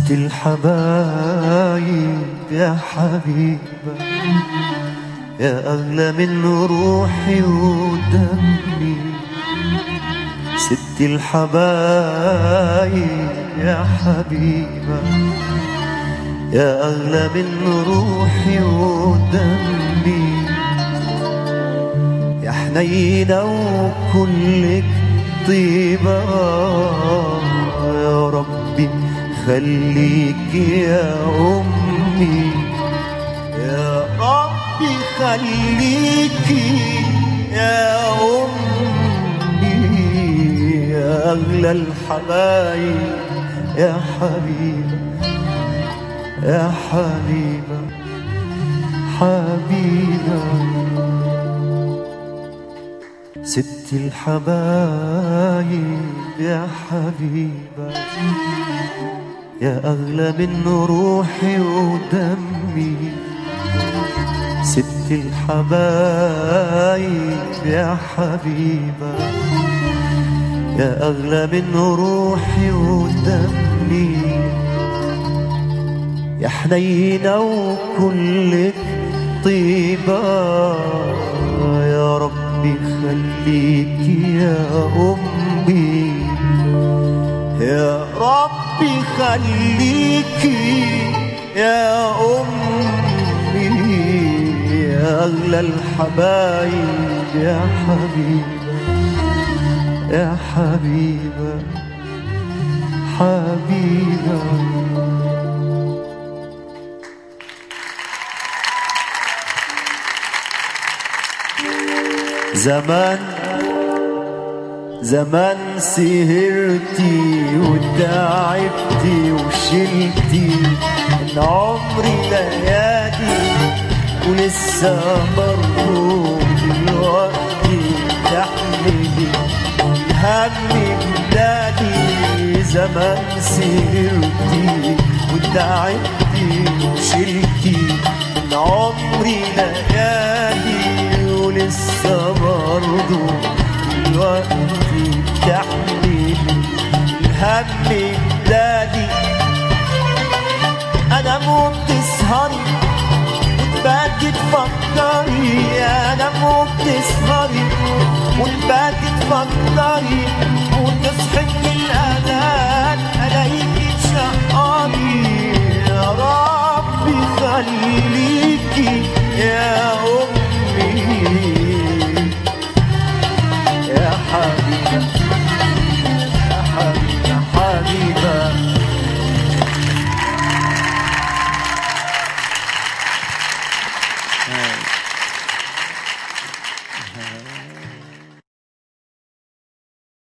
ست الحبايب يا حبيبة يا أغلى من روحي ودمي ست الحبايب يا حبيبة يا أغلى من روحي ودمي يا حنينة وكلك طيبة يا ربي خليك يا أمي يا ربي خليك يا أمي يا أغلى الحبايب يا حبيبة يا حبيبة حبيبة ست الحبايب يا حبيبة يا أغلى من روحي ودمي ست الحبايب يا حبيبة يا أغلى من روحي ودمي يا حنينة وكلك طيبة يا ربي خليك يا أمي يا ربي خليك يا أمي يا أغلى الحبايب يا حبيبة يا حبيبة حبيبة زمان زمان سهرتي وتعبتي وشلتي من عمري ليالي ولسه برضه دلوقتي تحملي الهم بلادي زمان سهرتي وتعبتي وشلتي من عمري ليالي ولسه برضه دلوقتي بتحمل الهم بلادي انا مو بتسهري وتباكي تفكري انا مو بتسهري وتباكي تفكري وتصحي من الاذان الاقيكي تشقري يا ربي خليكي يا امي يا حبيبة يا حبيبة حبيبة هاي.